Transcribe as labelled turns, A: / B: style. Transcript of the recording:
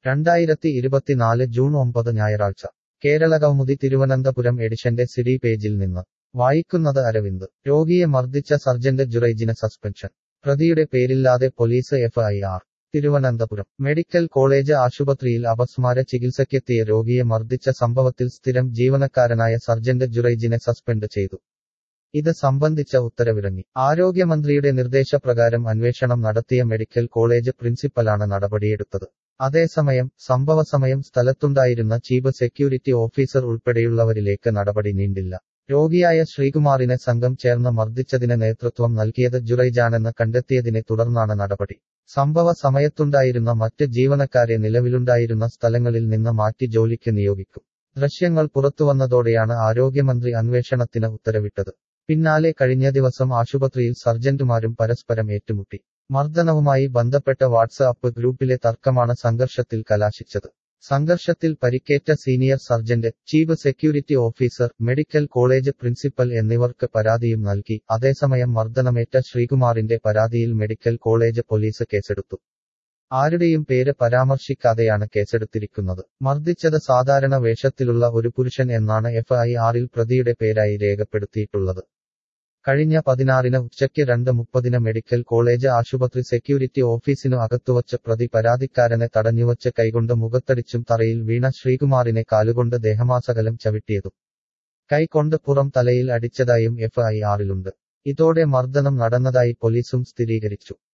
A: രണ്ടായിരത്തി ഇരുപത്തിനാല് ജൂൺ ഒമ്പത് ഞായറാഴ്ച കേരളകൗമുദി തിരുവനന്തപുരം എഡിഷന്റെ സിഡി പേജിൽ നിന്ന് വായിക്കുന്നത് അരവിന്ദ് രോഗിയെ മർദ്ദിച്ച സർജന്റ് ജുറൈജിന് സസ്പെൻഷൻ പ്രതിയുടെ പേരില്ലാതെ police FIR Thiruvananthapuram medical college ആശുപത്രിയിൽ അപസ്മാര ചികിത്സയ്ക്കെത്തിയ രോഗിയെ മർദ്ദിച്ച സംഭവത്തിൽ സ്ഥിരം ജീവനക്കാരനായ സർജന്റ് ജുറൈജിനെ സസ്പെൻഡ് ചെയ്തു ഇത് സംബന്ധിച്ച ഉത്തരവിറങ്ങി ആരോഗ്യമന്ത്രിയുടെ നിർദ്ദേശപ്രകാരം അന്വേഷണം നടത്തിയ മെഡിക്കൽ കോളേജ് പ്രിൻസിപ്പലാണ് നടപടിയെടുത്തത് അതേസമയം സംഭവസമയം സ്ഥലത്തുണ്ടായിരുന്ന ചീഫ് സെക്യൂരിറ്റി ഓഫീസർ ഉൾപ്പെടെയുള്ളവരിലേക്ക് നടപടി നീണ്ടില്ല രോഗിയായ ശ്രീകുമാറിനെ സംഘം ചേർന്ന് മർദ്ദിച്ചതിന് നേതൃത്വം നൽകിയത് ജുറൈജാണെന്ന് കണ്ടെത്തിയതിനെ തുടർന്നാണ് നടപടി സംഭവ സമയത്തുണ്ടായിരുന്ന മറ്റ് ജീവനക്കാരെ നിലവിലുണ്ടായിരുന്ന സ്ഥലങ്ങളിൽ നിന്ന് മാറ്റി ജോലിക്ക് നിയോഗിക്കും ദൃശ്യങ്ങൾ പുറത്തുവന്നതോടെയാണ് ആരോഗ്യമന്ത്രി അന്വേഷണത്തിന് ഉത്തരവിട്ടത് പിന്നാലെ കഴിഞ്ഞ ദിവസം ആശുപത്രിയിൽ സർജന്റുമാരും പരസ്പരം ഏറ്റുമുട്ടി മർദ്ദനവുമായി ബന്ധപ്പെട്ട വാട്സ്ആപ്പ് ഗ്രൂപ്പിലെ തർക്കമാണ് സംഘർഷത്തിൽ കലാശിച്ചത് സംഘർഷത്തിൽ പരിക്കേറ്റ senior sergeant chief security officer medical college principal എന്നിവർക്ക് പരാതിയും നൽകി അതേസമയം മർദ്ദനമേറ്റ ശ്രീകുമാറിന്റെ പരാതിയിൽ മെഡിക്കൽ കോളേജ് പോലീസ് കേസെടുത്തു ആരുടെയും പേര് പരാമർശിക്കാതെയാണ് കേസെടുത്തിരിക്കുന്നത് മർദ്ദിച്ചത് സാധാരണ വേഷത്തിലുള്ള ഒരു പുരുഷൻ എന്നാണ് എഫ്ഐആറിൽ പ്രതിയുടെ പേരായി രേഖപ്പെടുത്തിയിട്ടുള്ളത് കഴിഞ്ഞ പതിനാറിന് ഉച്ചയ്ക്ക് രണ്ട് മുപ്പതിന് മെഡിക്കൽ കോളേജ് ആശുപത്രി സെക്യൂരിറ്റി ഓഫീസിനു അകത്തുവച്ച് പ്രതി പരാതിക്കാരനെ തടഞ്ഞുവച്ച് കൈകൊണ്ട് മുഖത്തടിച്ചും തറയിൽ വീണ ശ്രീകുമാറിനെ കാലുകൊണ്ട് ദേഹമാസകലം ചവിട്ടിയതും കൈകൊണ്ട് പുറം തലയിൽ അടിച്ചതായും എഫ്ഐആറിലുണ്ട് ഇതോടെ മർദ്ദനം നടന്നതായി പോലീസും സ്ഥിരീകരിച്ചു